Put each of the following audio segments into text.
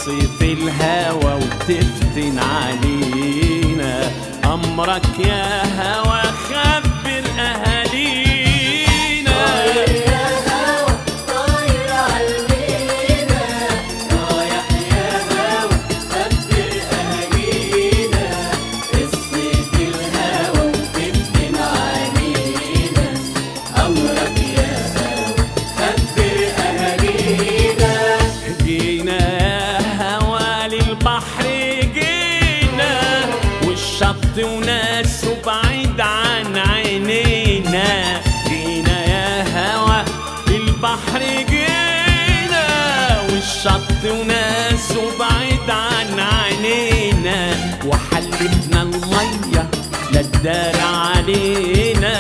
الصيف الهوى وتفتن علينا أمرك يا هوى خبر أهالينا يا هوا طاير عالمينا رايح يا هوا خبر أهالينا الصيف الهوا وتفتن علينا أمرك يا هوا خبر أهالينا جينا يا هوى للبحر جينا والشط وناسه بعيد عن عينينا جينا يا هوى للبحر جينا والشط وناسه بعيد عن عينينا وحلفنا المية لا تدار علينا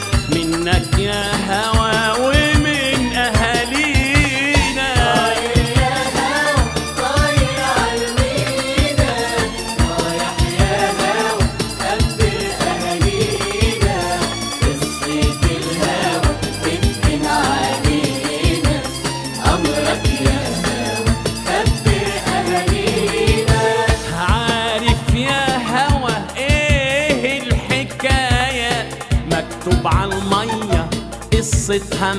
منك يا هوى ومن أهالينا يا هوا طاير عالمينا رايح يا هوا خبر أهالينا الصيف الهوا تفتن علينا أمرك يا هوا خبر أهالينا عارف يا هوى ايه الحكاية مكتوب على المية قصتها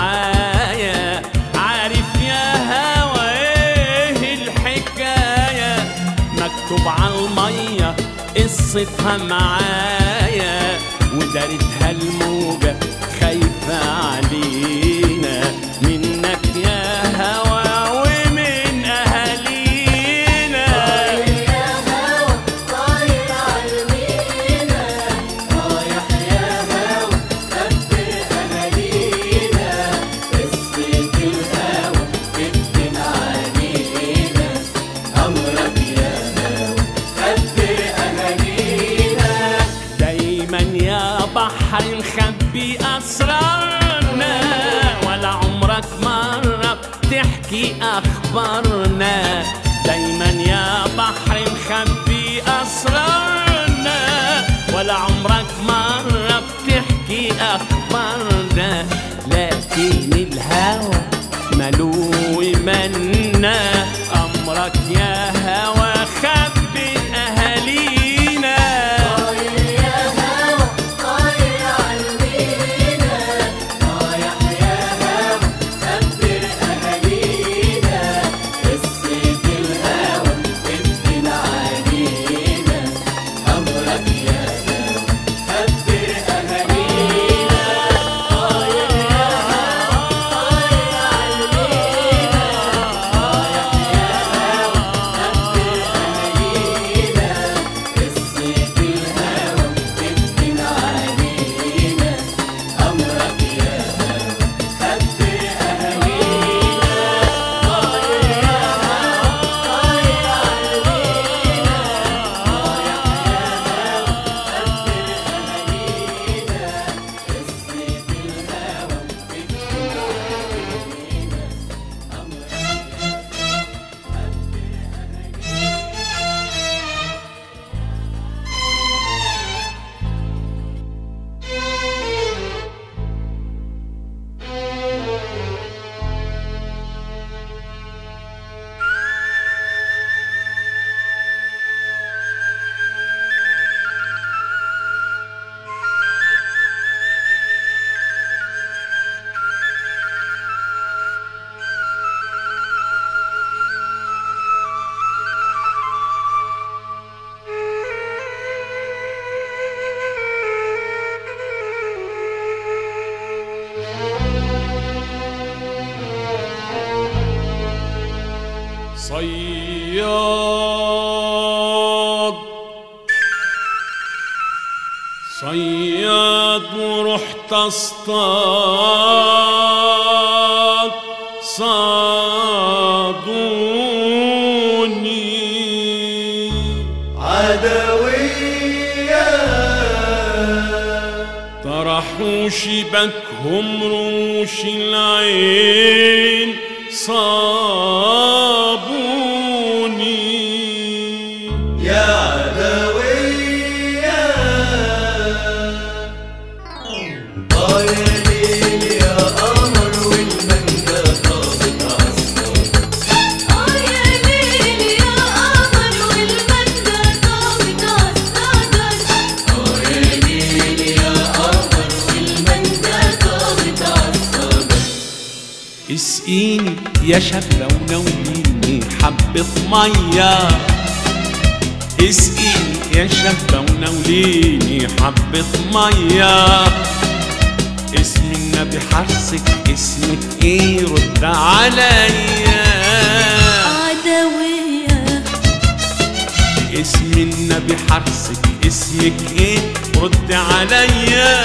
معايا عارف يا هوى ايه الحكاية مكتوب على المية قصتها معايا ودارتها الموجة خايفة علينا منك يا هوى ومن أهالينا يا هوا طاير عالمينا رايح يا هوا خبر أهالينا الصيف الهوا تفتن علينا أمرك يا هوا خبر أهالينا دايما يا بحر نخبي أسرارنا ولا عمرك مرة بتحكي أخبارنا دايما يا بحر نخبي أسرارنا ولا عمرك مرة بتحكي أخبارنا لكن الهوى ملو منا أمرك يا هوى خبي أهالينا يا هوا طاير عالمينا رايح يا هوا خبر أهالينا الصيف الهوا تفتن علينا أمرك يا هوا خبر أهالينا طاير يا هوا طاير عالمينا رايح يا هوا خبر أهالينا الصيف الهوا تفتن علينا أمرك يا هوا خبر أهالينا طاير يا هوا طاير عالمينا رايح يا هوا خبر أهالينا الصيف الهوا تفتن علينا أمرك صياد صياد ورحت اصطاد صادوني عدوية طرحوا شبكهم رموش العين صابوني يا عدوية طاير ليل يا قمر والمنجا طابت عسكر آه يا ليل اسقيني يا شابة ونوليني حبة مية اسقيني يا شابة ونوليني حبة مية اسم النبي حرصك اسمك ايه رد عليا عدوية اسم النبي حرصك اسمك ايه رد عليا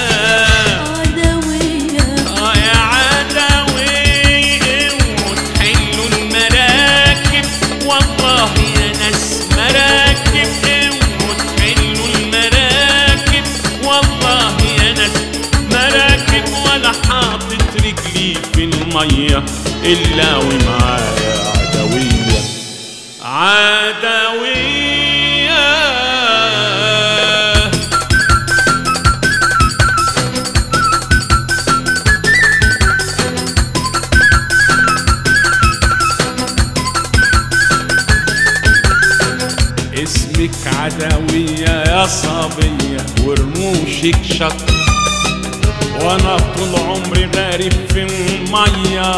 عدوية اه يا عدوي وتحلوا المراكب والله يا ناس مراكب وتحلوا المراكب والله يا ناس مراكب ولا حاطط رجلي في المية إلا ومعايا عدوية عدوية اسمك عدوية يا صبية ورموشك شط وانا طول عمري غارب في المية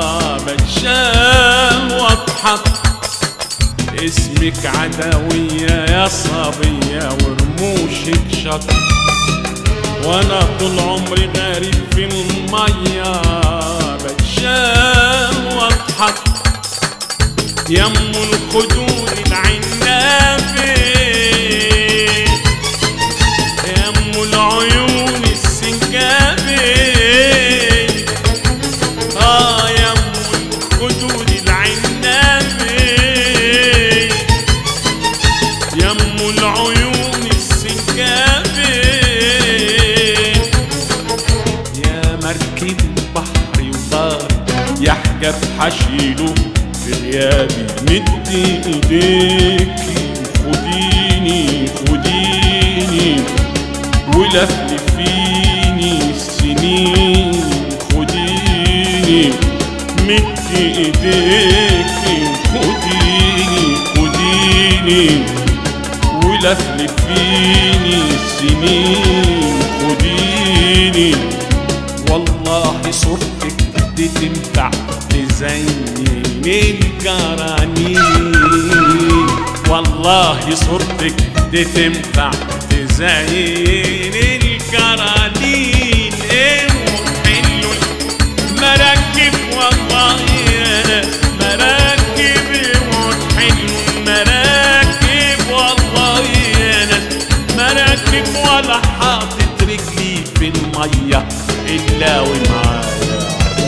بتشال واضحك اسمك عدوية يا صبية ورموشك شط وانا طول عمري غارب في المية بتشال واضحك يم الخدود العنابي يم العيون السنجابي اه يم الخدود العنابي يم العيون السنجابي يا مركب بحري وبار يحجب حشيله في غيابي مدي ايديكي خديني خديني ولفلفيني السنين خديني مدي ايديكي خديني خديني ولفلفيني السنين خديني والله صورتك دي تنفع تزين الجرانين والله صورتك دي تنفع تزين الجرانين ايه حلو مراكب والله يا مراكب وحلو مراكب والله يا ناس مراكب ولا حاطط رجلي في الميه الا ومعايا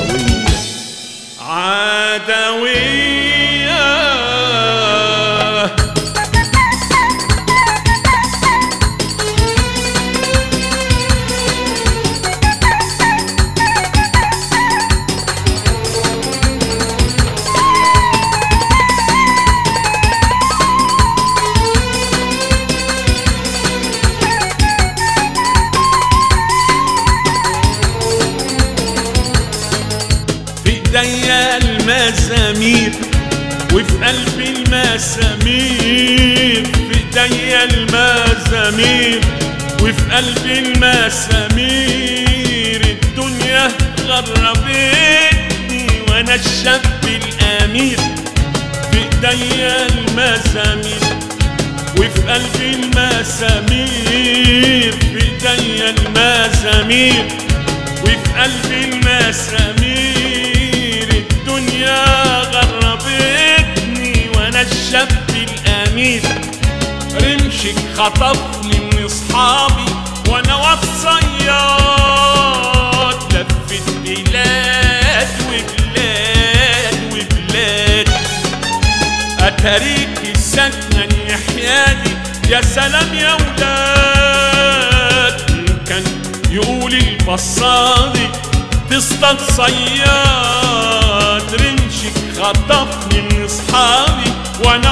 عدويه عدويه في ايديا المزامير وفي قلبي المسامير في ايديا المزامير وفي قلبي المسامير الدنيا غربتني وانا الشاب الامير في ايديا المزامير وفي قلبي المسامير في ايديا المزامير وفي قلبي المسامير الدنيا غربتني وانا الشاب الامير رمشك خطفني من اصحابي وانا والصياد لفت بلاد وبلاد وبلاد اتاريك السكنة النحيادي يا سلام يا ولاد كان يقول البصاري تصطاد صياد رمشك خطفني من اصحابي وانا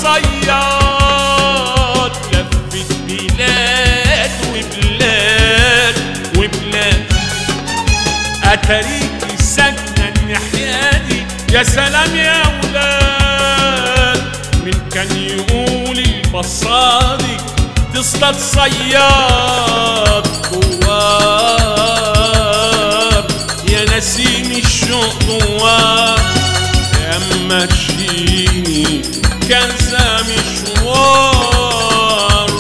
والصياد لفت بلاد وبلاد وبلاد اتاريك السكنة النحيادي يا سلام يا ولاد من كان يقول البصاري تصطاد صياد جوار يا نسيم الشوق الشوق دوار يا مشيني كذا مشوار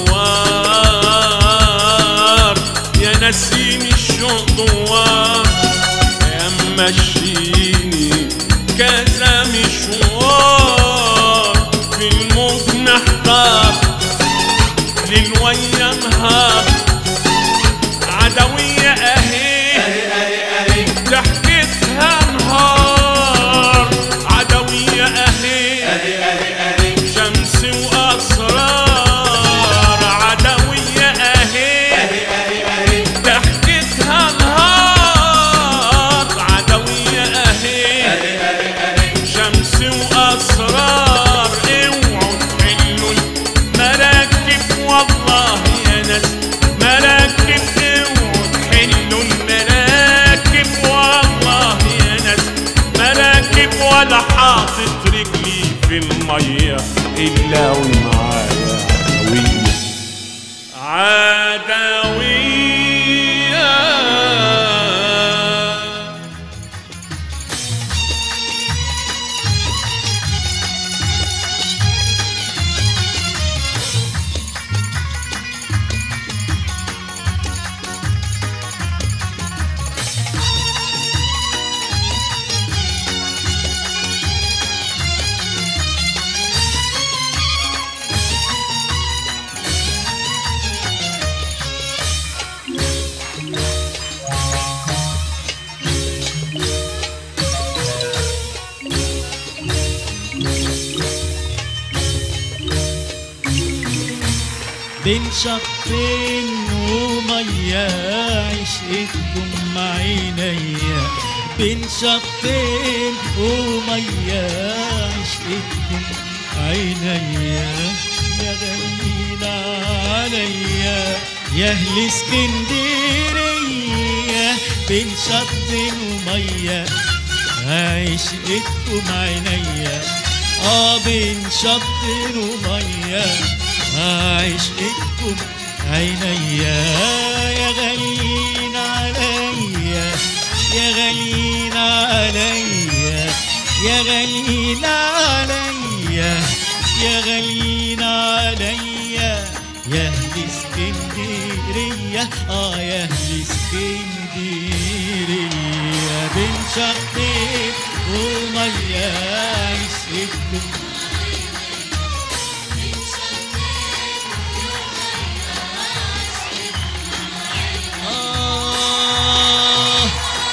دوار يا نسيم الشوق دوار يا مشيني كذا مشوار في الموج محتار للويا نهار عدوية اهي ضحكتها نهار عدوية اهي شمس واسرار عدوية اهي ضحكتها نهار عدوية اهي شمس واسرار اوعوا تحلوا المراكب والله يا ناس مراكب اوعوا تحلوا المراكب والله يا ناس مراكب ولا حاطط رجلي في الميه الا ومعايا عدويه عدويه بين شطين ومية عشقتكم عينيا بين شطين ومية عشقتكم عينيا يا غاليين عليا يا اهل اسكندرية بين شطين ومية عشقتكم عينيا اه بين شط ومية عشقتكم عينيا يا غاليين عليا يا غاليين عليا يا غاليين عليا يا غاليين عليا يا اهل اسكندرية اه يا اهل اسكندرية بين شطين ومية عشقتكم آه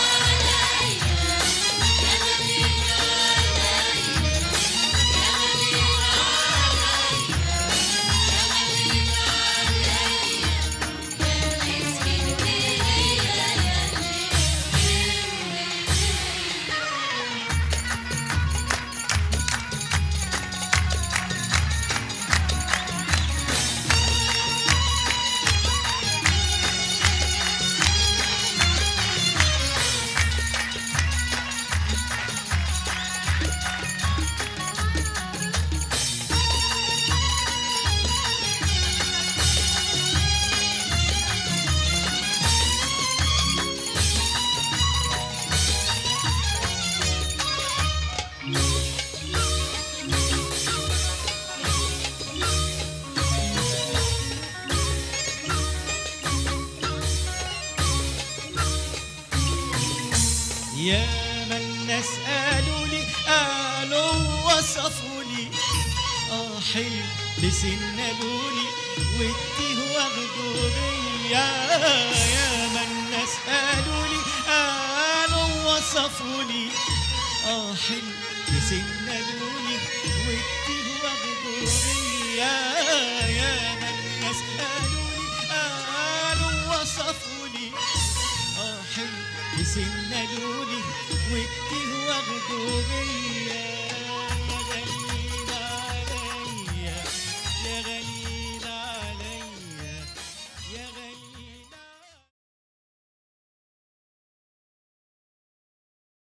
يا من الناس قالوا لي قالوا وصفوا لي اه حلو بسنادوا لي واديه واخده بيا يا من الناس قالوا لي قالوا وصفوا لي اه حلو بسنادوا لي واديه واخده بيا يا من الناس قالوا لي قالوا وصفوا لي اه حلو يسندوني واديه واخده بيا